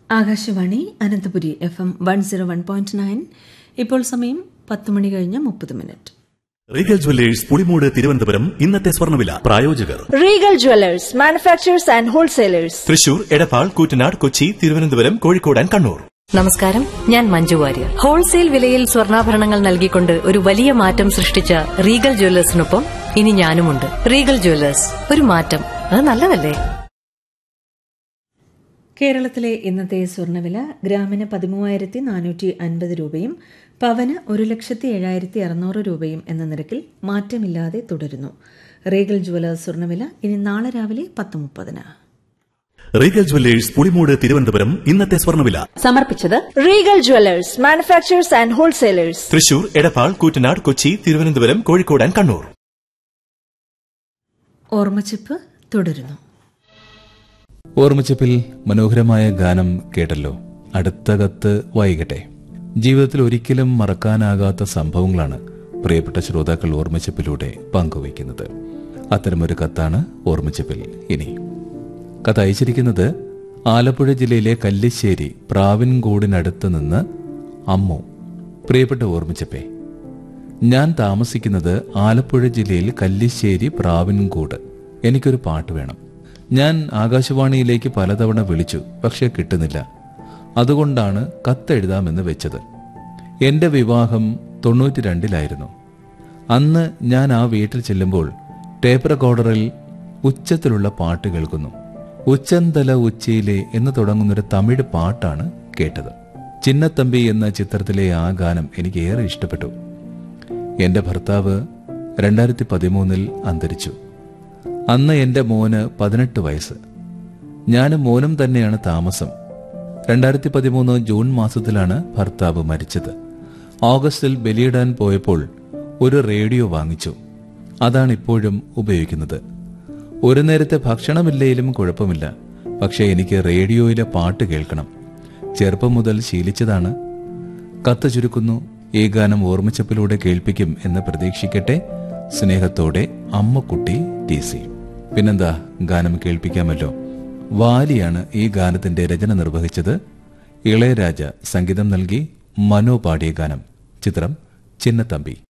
Akashvani Ananthapuri F M one zero one point nine ഇപ്പോൾ സമയം പത്ത് മണി കഴിഞ്ഞ് മുപ്പത് minute Regal jewellers Pulimoodu Thiruvananthapuram ഇന്നത്തെ സ്വർണ്ണവില പ്രായോജകർ Regal jewellers manufacturers and wholesalers Thrissur Edappal Koottanad Kochi Thiruvananthapuram Kozhikode and Kannur നമസ്കാരം ഞാൻ മഞ്ജു വാര്യർ ഹോൾസെയിൽ വിലയിൽ സ്വർണ്ണാഭരണങ്ങൾ നൽകിക്കൊണ്ട് ഒരു വലിയ മാറ്റം സൃഷ്ടിച്ച റീഗൽ ജ്വല്ലേഴ്സിനൊപ്പം ഇനി ഞാനുമുണ്ട് റീഗൽ ജ്വല്ലേഴ്സ് ഒരു മാറ്റം അത് നല്ലതല്ലേ കേരളത്തിലെ ഇന്നത്തെ സ്വർണ്ണവില ഗ്രാമിന് പതിമൂവായിരത്തി നാനൂറ്റി അൻപത് രൂപയും പവന് ഒരു ലക്ഷത്തി ഏഴായിരത്തി അറുന്നൂറ് രൂപയും എന്ന നിരക്കിൽ മാറ്റമില്ലാതെ തുടരുന്നു റീഗൽ ജുവലേഴ്സ് സ്വർണ്ണവില ഇനി നാളെ രാവിലെ പത്ത് മുപ്പതിന് റീഗൽ ജ്വല്ലേഴ്സ് പുളിമൂട് തിരുവനന്തപുരം ഇന്നത്തെ സ്വർണ്ണവില സമർപ്പിച്ചത് Regal jewellers manufacturers and wholesalers Thrissur Edappal Koottanad Kochi Thiruvananthapuram Kozhikode and Kannur ഓർമ്മച്ചിപ്പ് തുടരുന്നു ഓർമ്മച്ചപ്പിൽ മനോഹരമായ ഗാനം കേട്ടല്ലോ അടുത്ത കത്ത് വായിക്കട്ടെ ജീവിതത്തിൽ ഒരിക്കലും മറക്കാനാകാത്ത സംഭവങ്ങളാണ് പ്രിയപ്പെട്ട ശ്രോതാക്കൾ ഓർമ്മച്ചപ്പിലൂടെ പങ്കുവയ്ക്കുന്നത് അത്തരമൊരു കത്താണ് ഓർമ്മച്ചപ്പിൽ ഇനി കത്ത് അയച്ചിരിക്കുന്നത് ആലപ്പുഴ ജില്ലയിലെ കല്ലിശ്ശേരി പ്രാവിൻകൂടിനടുത്ത് നിന്ന് അമ്മു പ്രിയപ്പെട്ട ഓർമ്മച്ചപ്പേ ഞാൻ താമസിക്കുന്നത് ആലപ്പുഴ ജില്ലയിൽ കല്ലിശ്ശേരി പ്രാവിൻകൂട് എനിക്കൊരു പാട്ട് വേണം ഞാൻ ആകാശവാണിയിലേക്ക് പലതവണ വിളിച്ചു പക്ഷെ കിട്ടുന്നില്ല അതുകൊണ്ടാണ് കത്തെഴുതാമെന്ന് വെച്ചത് എന്റെ വിവാഹം തൊണ്ണൂറ്റി രണ്ടിലായിരുന്നു അന്ന് ഞാൻ ആ വീട്ടിൽ ചെല്ലുമ്പോൾ ടേപ്പ് റെക്കോർഡറിൽ ഉച്ചത്തിലുള്ള പാട്ട് കേൾക്കുന്നു ഉച്ചന്തല ഉച്ചയിലെ എന്ന് തുടങ്ങുന്നൊരു തമിഴ് പാട്ടാണ് കേട്ടത് ചിന്നത്തമ്പി എന്ന ചിത്രത്തിലെ ആ ഗാനം എനിക്ക് ഏറെ ഇഷ്ടപ്പെട്ടു എന്റെ ഭർത്താവ് രണ്ടായിരത്തി പതിമൂന്നിൽ അന്തരിച്ചു അന്ന് എന്റെ മോന് പതിനെട്ട് വയസ്സ് ഞാനും മോനും തന്നെയാണ് താമസം രണ്ടായിരത്തി പതിമൂന്ന് ജൂൺ മാസത്തിലാണ് ഭർത്താവ് മരിച്ചത് ഓഗസ്റ്റിൽ ബലിയിടാൻ പോയപ്പോൾ ഒരു റേഡിയോ വാങ്ങിച്ചു അതാണ് ഇപ്പോഴും ഉപയോഗിക്കുന്നത് ഒരു നേരത്തെ ഭക്ഷണമില്ലേലും കുഴപ്പമില്ല പക്ഷെ എനിക്ക് റേഡിയോയിലെ പാട്ട് കേൾക്കണം ചെറുപ്പം മുതൽ ശീലിച്ചതാണ് കത്ത് ചുരുക്കുന്നു ഈ ഗാനം ഓർമ്മിച്ചപ്പിലൂടെ കേൾപ്പിക്കും എന്ന് പ്രതീക്ഷിക്കട്ടെ സ്നേഹത്തോടെ അമ്മക്കുട്ടി ടി സി പിന്നെന്താ ഗാനം കേൾപ്പിക്കാമല്ലോ വാലിയാണ് ഈ ഗാനത്തിന്റെ രചന നിർവഹിച്ചത് ഇളയരാജ സംഗീതം നൽകി മനോ പാടിയ ഗാനം ചിത്രം ചിന്നത്തമ്പി